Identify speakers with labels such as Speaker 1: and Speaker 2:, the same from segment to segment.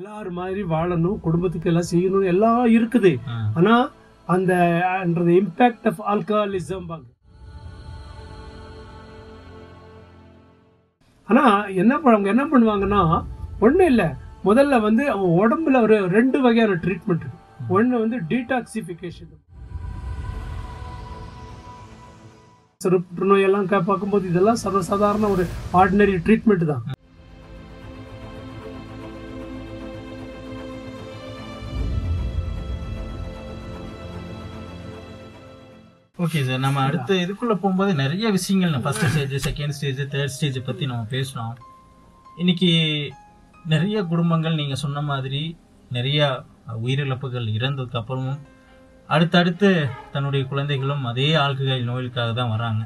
Speaker 1: எல்லாரும் மாதிரி வாழணும் குடும்பத்துக்கு எல்லாம் செய்யணும் எல்லாம் இருக்குது
Speaker 2: ஆ.
Speaker 1: ஆனா அந்த இம்பாக்ட் ஆஃப் ஆல்கஹாலிசம் பாங்க ஆனா என்ன பண்ண- அவங்க என்ன பண்ணுவாங்கன்னா ஒண்ணும் இல்ல முதல்ல வந்து அவன் உடம்புல ஒரு ரெண்டு வகையான ட்ரீட்மெண்ட் இருக்கு ஒண்ணு வந்து டீடாக்சிபிகேஷன் புற்றுநோய் எல்லாம் க- பார்க்கும்போது இதெல்லாம் சர்வசாதாரண ஒரு ஆர்டினரி ட்ரீட்மெண்ட் தான்
Speaker 2: ஓகே சார் நம்ம அடுத்த இதுக்குள்ள போகும்போது நிறைய விஷயங்கள் first stage second stage third stage பத்தி நம்ம பேசுறோம் இன்னைக்கு நிறைய குடும்பங்கள் நீங்க சொன்ன மாதிரி நிறைய உயிரிழப்புகள் இறந்ததுக்கு அப்புறமும் அடுத்தடுத்து தன்னுடைய குழந்தைகளும் அதே ஆல்கஹால் நோய்களுக்காக தான் வராங்க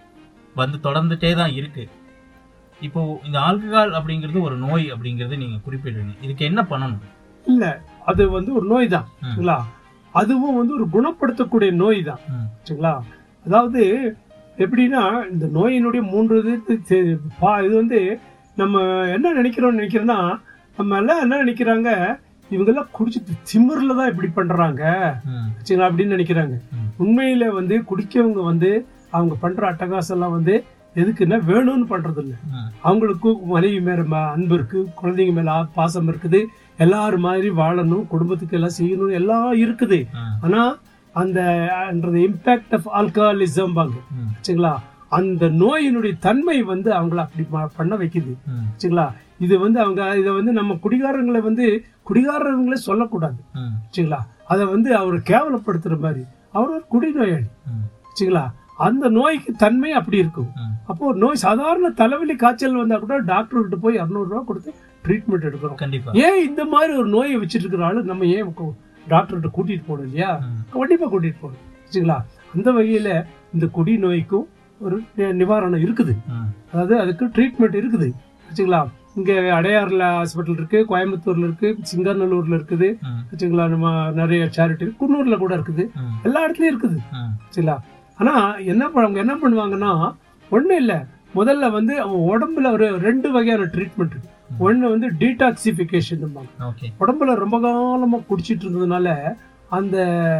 Speaker 2: வந்து தொடர்ந்துட்டே தான் இருக்கு இப்போ இந்த ஆல்கஹால் அப்படிங்கிறது ஒரு நோய் அப்படிங்கறத நீங்க குறிப்பிடுறீங்க இதுக்கு என்ன பண்ணணும்
Speaker 1: இல்ல அது வந்து ஒரு நோய் தான்
Speaker 2: ம்.
Speaker 1: சரிங்களா அதுவும் வந்து ஒரு குணப்படுத்தக்கூடிய நோய் தான்
Speaker 2: ம்,
Speaker 1: சரிங்களா அதாவது எப்படின்னா இந்த நோயினுடைய மூன்று இது தெ- பா- இது வந்து நம்ம என்ன நினைக்கிறோம்னு நினைக்கிறோம்னா நம்ம எல்லாம் என்ன நினைக்கிறாங்க இவங்கெல்லாம் குடிச்சிட்டு திமிர்ல தான் இப்படி பண்றாங்க
Speaker 2: ம்,
Speaker 1: சரிங்களா அப்படின்னு நினைக்கிறாங்க
Speaker 2: ம்.
Speaker 1: உண்மையில வந்து குடிக்கவங்க வந்து அவங்க பண்ற அட்டகாசம் எல்லாம் வந்து எதுக்குன்னா வேணும்னு பண்றது இல்ல
Speaker 2: ம்,
Speaker 1: அவங்களுக்கு மனைவி மேல ம- அன்பு இருக்கு குழந்தைங்க மேல ஆ- பாசம் இருக்குது எல்லாரும் மாதிரி வாழணும் குடும்பத்துக்கு எல்லாம் செய்யணும் எல்லாம் இருக்குது
Speaker 2: ம்,
Speaker 1: ஆனா அந்த இம்பாக்ட் ஆஃப் ஆல்கஹாலிசம் பாங்க
Speaker 2: ம்,
Speaker 1: சரிங்களா அந்த நோயினுடைய தன்மை வந்து அவங்கள அப்படி ம- பண்ண வைக்குது
Speaker 2: ம்,
Speaker 1: சரிங்களா இது வந்து அவங்க இதை வந்து நம்ம குடிகாரங்களை வந்து குடிகாரங்களே சொல்லக்கூடாது
Speaker 2: ம்,
Speaker 1: சரிங்களா அதை வந்து அவர் கேவலப்படுத்துற மாதிரி அவர் ஒரு குடிநோயாளி
Speaker 2: ம்,
Speaker 1: சரிங்களா அந்த நோய்க்கு தன்மை அப்படி இருக்கும்
Speaker 2: ம்.
Speaker 1: அப்போ ஒரு நோய் சாதாரண தலைவலி காய்ச்சல் வந்தா கூட டாக்டர் கிட்ட போய் இரநூறுவா கொடுத்து ட்ரீட்மெண்ட் எடுக்கிறோம்
Speaker 2: கண்டிப்பா
Speaker 1: ஏன் இந்த மாதிரி ஒரு நோயை வச்சிட்டு இருக்கிற ஆளு நம்ம ஏன் டாக்டர் கிட்ட கூட்டிட்டு போகணும் இல்லையா
Speaker 2: ம்,
Speaker 1: கண்டிப்பா கூட்டிட்டு போகணும் சரிங்களா அந்த வகையில இந்த குடி நோய்க்கும் ஒரு நி- நிவாரணம் இருக்குது
Speaker 2: ம்,
Speaker 1: அதாவது அதுக்கு ட்ரீட்மெண்ட் இருக்குது வச்சுங்களா இங்க அடையாறுல ஹாஸ்பிட்டல் இருக்கு கோயம்புத்தூர்ல இருக்கு சிங்கநல்லூர்ல இருக்குது
Speaker 2: ம்,
Speaker 1: வச்சுங்களா நம்ம நிறைய சேரிட்டி குன்னூர்ல கூட இருக்குது
Speaker 2: ம்,
Speaker 1: எல்லா இடத்துலயும் இருக்குது
Speaker 2: ம்,
Speaker 1: சரிங்களா ஆனா என்ன பண்ண- அவங்க என்ன பண்ணுவாங்கன்னா ஒண்ணும் இல்ல முதல்ல வந்து அவன் உடம்புல ஒரு ரெண்டு வகையான ட்ரீட்மெண்ட் இருக்கு ஒண்ணு வந்து டீடாக்சிபிகேஷன்
Speaker 2: ஓகே
Speaker 1: உடம்புல ரொம்ப காலமா குடிச்சிட்டு இருந்ததுனால அந்த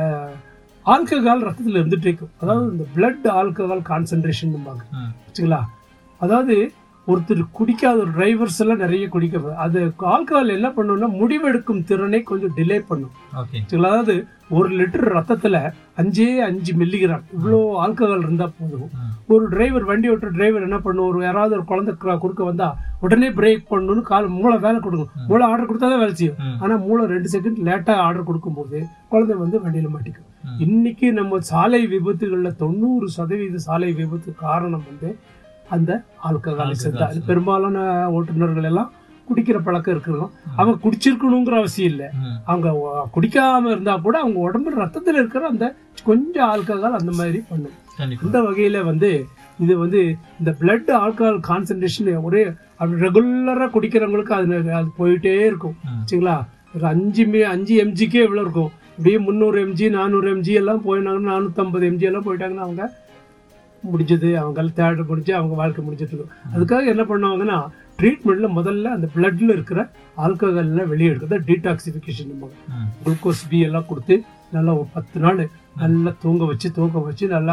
Speaker 1: ஆல்கஹால் ரத்தத்துல இருந்துட்டே இருக்கும் அதாவது இந்த பிளட் ஆல்கஹால் கான்சென்ட்ரேஷன்
Speaker 2: ம்,
Speaker 1: வச்சுங்களா அதாவது ஒருத்தர் குடிக்காத ஒரு டிரைவர்ஸ் எல்லாம் நிறைய குடிக்க அது ஆல்கஹால் என்ன பண்ணும்னா முடிவெடுக்கும் திறனை கொஞ்சம் டிலே பண்ணும்
Speaker 2: ஓகே
Speaker 1: சரிங்களா? அதாவது ஒரு லிட்டர் ரத்தத்துல அஞ்சே அஞ்சு மில்லிகிராம் இவ்வளோ ஆல்கஹால் இருந்தா போதும்
Speaker 2: ம்,
Speaker 1: ஒரு டிரைவர் வண்டி ஓட்டுற டிரைவர் என்ன பண்ணும் ஒரு யாராவது ஒரு குழந்தை கு- குறுக்க வந்தா உடனே பிரேக் பண்ணணும்னு கால் மூளை வேலை கொடுக்கும் மூளை ஆர்டர் கொடுத்தா தான் வேலை செய்யும்
Speaker 2: ம்,
Speaker 1: ஆனா மூளை ரெண்டு செகண்ட் லேட்டா ஆர்டர் கொடுக்கும்போது குழந்தை வந்து வண்டியில மாட்டிக்கும்
Speaker 2: ம்.
Speaker 1: இன்னைக்கு நம்ம சாலை விபத்துகள்ல தொண்ணூறு சதவீத சாலை விபத்து காரணம் வந்து அந்த ஆல்கஹாலிசம் தான்
Speaker 2: Alcoholism.
Speaker 1: பெரும்பாலான ஓட்டுநர்கள் எல்லாம் குடிக்கிற பழக்கம் இருக்கிறோம் அவங்க குடிச்சிருக்கணுங்கிற அவசியம் இல்லை
Speaker 2: ம்,
Speaker 1: அவங்க ஒ- குடிக்காம இருந்தா கூட அவங்க உடம்புல ரத்தத்துல இருக்கிற அந்த கொஞ்சம் ஆல்கஹால் அந்த மாதிரி பண்ணும்
Speaker 2: கண்டிப்பா
Speaker 1: இந்த வகையில வந்து இது வந்து இந்த பிளட் ஆல்கஹால் கான்சென்ட்ரேஷன் ஒரே அப்படி ரெகுலரா குடிக்கிறவங்களுக்கு அது அது போயிட்டே இருக்கும்
Speaker 2: ம்,
Speaker 1: சரிங்களா ஒரு அஞ்சு மி அஞ்சு எம்ஜிக்கே எவ்வளோ இருக்கும் இப்படியே முந்நூறு எம்ஜி நானூறு எம்ஜி எல்லாம் போயினாங்கன்னா நானூற்றம்பது எம்ஜி எல்லாம் போயிட்டாங்கன்னா அவங்க முடிஞ்சது அவங்க தேட முடிஞ்சு அவங்க வாழ்க்கை முடிஞ்சிட்டு இருக்கும் அதுக்காக என்ன பண்ணுவாங்கன்னா ட்ரீட்மெண்ட்ல முதல்ல அந்த பிளட்ல இருக்கிற ஆல்கஹால்லாம் வெளியே எடுக்கிறது டீடாக்சிஃபிகேஷன்
Speaker 2: ம்,
Speaker 1: குளுக்கோஸ் பி எல்லாம் கொடுத்து நல்லா ஒரு பத்து நாள் நல்லா தூங்க வச்சு தூங்க வச்சு நல்லா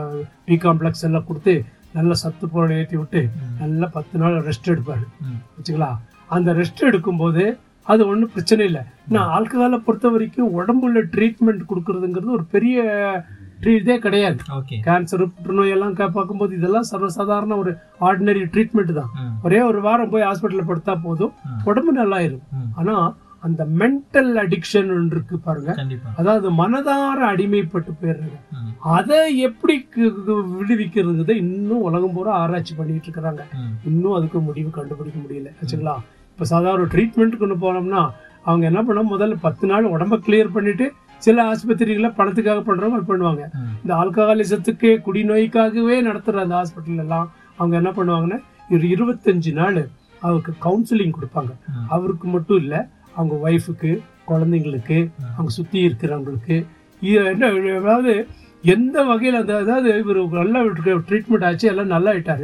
Speaker 1: பி காம்ப்ளெக்ஸ் எல்லாம் கொடுத்து நல்லா சத்து பொருளை ஏற்றி விட்டு
Speaker 2: ம்.
Speaker 1: நல்லா பத்து நாள் ரெஸ்ட் எடுப்பாரு
Speaker 2: ம்,
Speaker 1: வச்சுங்களா அந்த ரெஸ்ட் எடுக்கும்போது அது ஒன்றும் பிரச்சனை இல்லை நான் ஆல்கஹாலை பொறுத்த வரைக்கும் உடம்புல ட்ரீட்மெண்ட் கொடுக்கறதுங்கிறது ஒரு பெரிய ட்ரீ இதே கிடையாது
Speaker 2: ஓகே
Speaker 1: கேன்சர் புற்றுநோய் எல்லாம் க- பார்க்கும்போது இதெல்லாம் சர்வசாதாரண ஒரு ஆர்டினரி ட்ரீட்மெண்ட் தான்
Speaker 2: ம்,
Speaker 1: ஒரே ஒரு வாரம் போய் ஹாஸ்பிட்டலில் படுத்தா போதும்
Speaker 2: ம்.
Speaker 1: உடம்பு நல்லாயிரும்
Speaker 2: ம்,
Speaker 1: ஆனா அந்த மென்டல் அடிக்ஷன் இருக்கு பாருங்க
Speaker 2: கண்டிப்பா
Speaker 1: அதாவது மனதார அடிமைப்பட்டு போயிடுறாங்க
Speaker 2: ம்,
Speaker 1: அதை எப்படி கு- கு- விடுவிக்கிறதுங்கிறத இன்னும் உலகம் பூரா ஆராய்ச்சி பண்ணிட்டு இருக்கிறாங்க
Speaker 2: ம்,
Speaker 1: இன்னும் அதுக்கு முடிவு கண்டுபிடிக்க முடியல வச்சுங்களா இப்ப சாதாரண ட்ரீட்மெண்ட் கொண்டு போனோம்னா அவங்க என்ன பண்ண முதல்ல பத்து நாள் உடம்ப கிளியர் பண்ணிட்டு சில ஆஸ்பத்திரிகளை பணத்துக்காக பண்றவங்க அது பண்ணுவாங்க
Speaker 2: ம்,
Speaker 1: இந்த ஆல்கஹாலிசத்துக்கு குடிநோய்க்காகவே நடத்துற அந்த ஹாஸ்பிட்டல் எல்லாம் அவங்க என்ன பண்ணுவாங்கன்னா ஒரு இருபத்தஞ்சு நாள் அவருக்கு கவுன்சிலிங் கொடுப்பாங்க
Speaker 2: ம்.
Speaker 1: அவருக்கு மட்டும் இல்ல அவங்க ஒய்ஃபுக்கு குழந்தைங்களுக்கு அவங்க சுத்தி இருக்கிறவங்களுக்கு இது என்ன அதாவது எந்த வகையில் அந்த அதாவது இவர் நல்லா ட்ரீட்மெண்ட் ஆச்சு எல்லாம் நல்லா ஆயிட்டாரு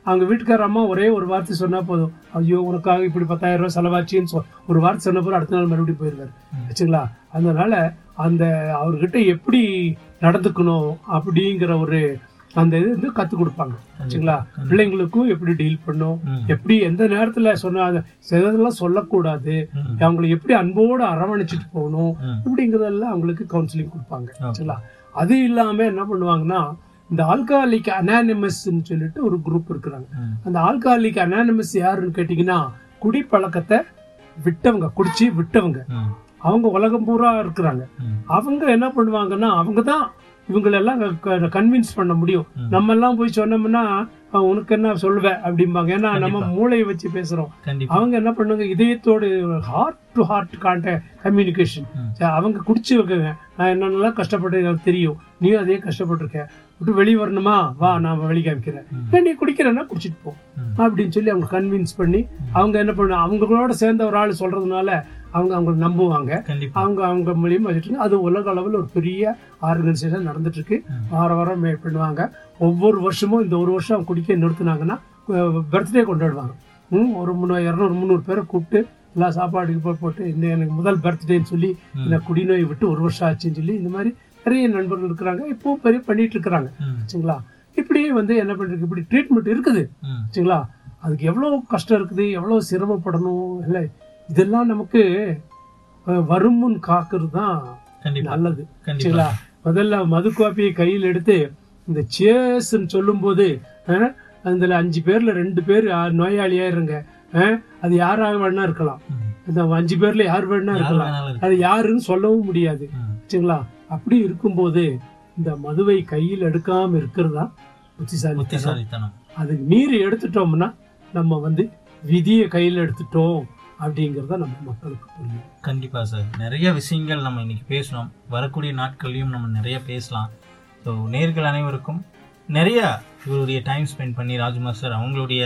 Speaker 1: அவங்க வீட்டுக்கார அம்மா ஒரே ஒரு வார்த்தை சொன்னா போதும் ஐயோ உனக்காக இப்படி பத்தாயிரம் ரூபாய் செலவாச்சின்னு சொல் ஒரு வார்த்தை சொன்ன பிறகு அடுத்த நாள் மறுபடியும் போயிருவாரு வச்சுங்களா அதனால அந்த அவர்கிட்ட எப்படி நடந்துக்கணும் அப்படிங்கிற ஒரு அந்த இது வந்து கற்றுக் கொடுப்பாங்க வச்சுங்களா பிள்ளைங்களுக்கும் எப்படி டீல் பண்ணும்
Speaker 2: ம்.
Speaker 1: எப்படி எந்த நேரத்துல சொன்ன சிலதெல்லாம் சொல்லக்கூடாது
Speaker 2: ம்.
Speaker 1: அவங்களை எப்படி அன்போடு அரவணைச்சிட்டு போகணும்
Speaker 2: ம்.
Speaker 1: இப்படிங்கிறதெல்லாம் அவங்களுக்கு கவுன்சிலிங் கொடுப்பாங்க சரிங்களா அது இல்லாம என்ன பண்ணுவாங்கன்னா இந்த ஆல்காலிக் அனானிமஸ்ன்னு சொல்லிட்டு ஒரு குரூப் இருக்கிறாங்க
Speaker 2: ம்.
Speaker 1: அந்த ஆல்காலிக் அனானிமஸ் யாருன்னு கேட்டிங்கன்னா குடிப்பழக்கத்தை விட்டவங்க குடிச்சு விட்டவங்க
Speaker 2: ம்.
Speaker 1: அவங்க உலகம் பூரா இருக்கிறாங்க
Speaker 2: ம்.
Speaker 1: அவங்க என்ன பண்ணுவாங்கன்னா அவங்க தான் இவங்களெல்லாம் கன்வின்ஸ் பண்ண முடியும் நம்ம எல்லாம் போய் சொன்னோம்னா "அஹ், உனக்கு என்ன சொல்லுவேன் அப்படிம்பாங்க ஏன்னா நம்ம மூளையை வச்சு பேசுறோம்
Speaker 2: கண்டிப்பா
Speaker 1: அவங்க என்ன பண்ணுவாங்க இதயத்தோடு ஹார்ட் டு ஹார்ட் கான்ட கம்யூனிகேஷன்
Speaker 2: ம்.
Speaker 1: அவங்க குடிச்சு வைக்கங்க நான் என்னென்னலாம் கஷ்டப்பட்டு எனக்கு தெரியும் நீயும் அதே கஷ்டப்பட்டிருக்க விட்டு வெளியே வரணுமா வா நான் வெளியே காமிக்கிறேன் ஏன் நீ குடிக்கிறேன்னா குடிச்சிட்டு போ
Speaker 2: ம்.
Speaker 1: அப்படின்னு சொல்லி அவங்க கன்வின்ஸ் பண்ணி அவங்க என்ன பண்ண அவங்களோட சேர்ந்த ஒரு ஆள் சொல்றதுனால அவங்க அவங்களை நம்புவாங்க
Speaker 2: கண்டிப்பா
Speaker 1: அவங்க அவங்க மூலியமா வச்சுட்டு அது உலக அளவில் ஒரு பெரிய ஆர்கனைசேஷன் நடந்துட்டு இருக்கு
Speaker 2: ம்.
Speaker 1: வார வாரம் மே- பண்ணுவாங்க ஒவ்வொரு வருஷமும் இந்த ஒரு வருஷம் அவங்க குடிக்க நிறுத்தினாங்கன்னா பர்த்டே கொண்டாடுவாங்க ம், ஒரு முந்நூறு இரநூறு முந்நூறு பேரை கூப்பிட்டு எல்லா சாப்பாடுக்கு போய் போட்டு இந்த எனக்கு முதல் பர்த்டேன்னு சொல்லி இந்த குடிநோய் விட்டு ஒரு வருஷம் ஆச்சுன்னு சொல்லி இந்த மாதிரி நிறைய நண்பர்கள் இருக்கிறாங்க இப்பவும் பெரிய பண்ணிட்டு இருக்கிறாங்க
Speaker 2: ம்.
Speaker 1: வச்சுங்களா இப்படியே வந்து என்ன பண்றது இப்படி ட்ரீட்மெண்ட் இருக்குது
Speaker 2: ம்.
Speaker 1: வச்சுங்களா அதுக்கு எவ்வளோ கஷ்டம் இருக்குது எவ்வளோ சிரமப்படணும் இல்லை இதெல்லாம் நமக்கு அஹ், வரும் முன் காக்கிறது தான்
Speaker 2: கண்டிப்பா
Speaker 1: நல்லது
Speaker 2: கண்டிப்பா
Speaker 1: சரிங்களா முதல்ல மது காப்பியை கையில் எடுத்து இந்த சேஸ்ன்னு சொல்லும்போது அஹ், அதுல அஞ்சு பேர்ல ரெண்டு பேர் ஆ- நோயாளியா இருங்க அஹ், அது யாராக வேணா இருக்கலாம்
Speaker 2: ம்.
Speaker 1: இந்த அஞ்சு பேர்ல யார் வேணா
Speaker 2: யார்
Speaker 1: இருக்கலாம்
Speaker 2: வேணாலும் இருக்கு.
Speaker 1: அது யாருன்னு சொல்லவும் முடியாது
Speaker 2: ம்.
Speaker 1: சரிங்களா அப்படி இருக்கும்போது இந்த மதுவை கையில் எடுக்காம இருக்கிறதா புத்திசாலி
Speaker 2: புத்திசாலித்தனம்
Speaker 1: அதுக்கு மீறி எடுத்துட்டோம்னா நம்ம வந்து விதியை கையில் எடுத்துட்டோம் அப்படிங்கிறத நம்ம மக்களுக்கு புரியும்
Speaker 2: கண்டிப்பா சார் நிறைய விஷயங்கள் நம்ம இன்னைக்கு பேசணும் வரக்கூடிய நாட்கள்லையும் நம்ம நிறைய பேசலாம் ஸோ நேர்கள் அனைவருக்கும் நிறைய இவருடைய டைம் ஸ்பெண்ட் பண்ணி ராஜ்குமார் சார் அவங்களுடைய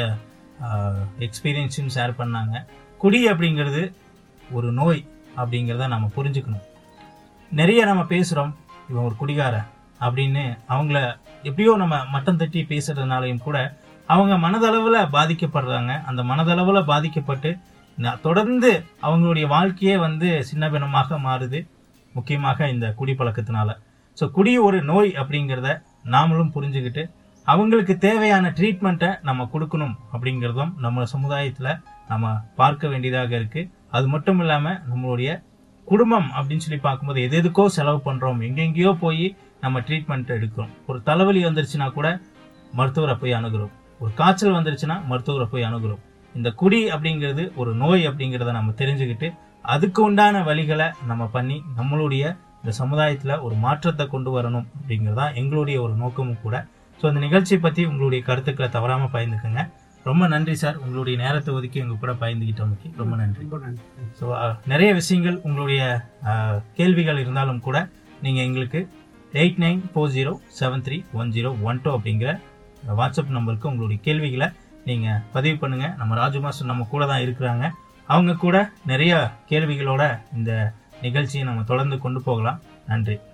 Speaker 2: எக்ஸ்பீரியன்ஸையும் ஷேர் பண்ணாங்க குடி அப்படிங்கிறது ஒரு நோய் அப்படிங்கிறத நம்ம புரிஞ்சுக்கணும் நிறைய நம்ம பேசுகிறோம் இவன் ஒரு குடிகாரன் அப்படின்னு அவங்கள எப்படியோ நம்ம மட்டம் தட்டி பேசுறதுனாலையும் கூட அவங்க மனதளவில் பாதிக்கப்படுறாங்க அந்த மனதளவில் பாதிக்கப்பட்டு ந- தொடர்ந்து அவங்களுடைய வாழ்க்கையே வந்து சின்ன பின்னமாக மாறுது முக்கியமாக இந்த குடிப்பழக்கத்தினால ஸோ குடி ஒரு நோய் அப்படிங்கிறத நாமளும் புரிஞ்சுக்கிட்டு அவங்களுக்கு தேவையான ட்ரீட்மெண்ட்டை நம்ம கொடுக்கணும் அப்படிங்கிறதும் நம்ம சமுதாயத்தில் நம்ம பார்க்க வேண்டியதாக இருக்கு அது மட்டும் இல்லாமல் நம்மளுடைய குடும்பம் அப்படின்னு சொல்லி பார்க்கும்போது எது எதுக்கோ செலவு பண்ணுறோம் எங்கெங்கேயோ போய் நம்ம ட்ரீட்மெண்ட் எடுக்கிறோம் ஒரு தலைவலி வந்துருச்சுன்னா கூட மருத்துவரை போய் அணுகிறோம் ஒரு காய்ச்சல் வந்துருச்சுன்னா மருத்துவரை போய் அணுகிறோம் இந்த குடி அப்படிங்கிறது ஒரு நோய் அப்படிங்கிறத நம்ம தெரிஞ்சுக்கிட்டு அதுக்கு உண்டான வழிகளை நம்ம பண்ணி நம்மளுடைய இந்த சமுதாயத்துல ஒரு மாற்றத்தை கொண்டு வரணும் அப்படிங்கிறதா எங்களுடைய ஒரு நோக்கமும் கூட ஸோ இந்த நிகழ்ச்சியை பத்தி உங்களுடைய கருத்துக்களை தவறாம பயந்துக்குங்க ரொம்ப நன்றி சார் உங்களுடைய நேரத்தை ஒதுக்கி எங்க கூட பயந்துகிட்டவங்களுக்கு ரொம்ப நன்றி
Speaker 1: ரொம்ப நன்றி
Speaker 2: ஸோ நிறைய விஷயங்கள் உங்களுடைய அஹ், கேள்விகள் இருந்தாலும் கூட நீங்கள் எங்களுக்கு eight nine four zero seven three one zero one two அப்படிங்கிற வாட்ஸ்அப் நம்பருக்கு உங்களுடைய கேள்விகளை நீங்கள் பதிவு பண்ணுங்கள் நம்ம ராஜு மாஸ்டர் நம்ம கூட தான் இருக்கிறாங்க அவங்க கூட நிறைய கேள்விகளோட இந்த நிகழ்ச்சியை நம்ம தொடர்ந்து கொண்டு போகலாம் நன்றி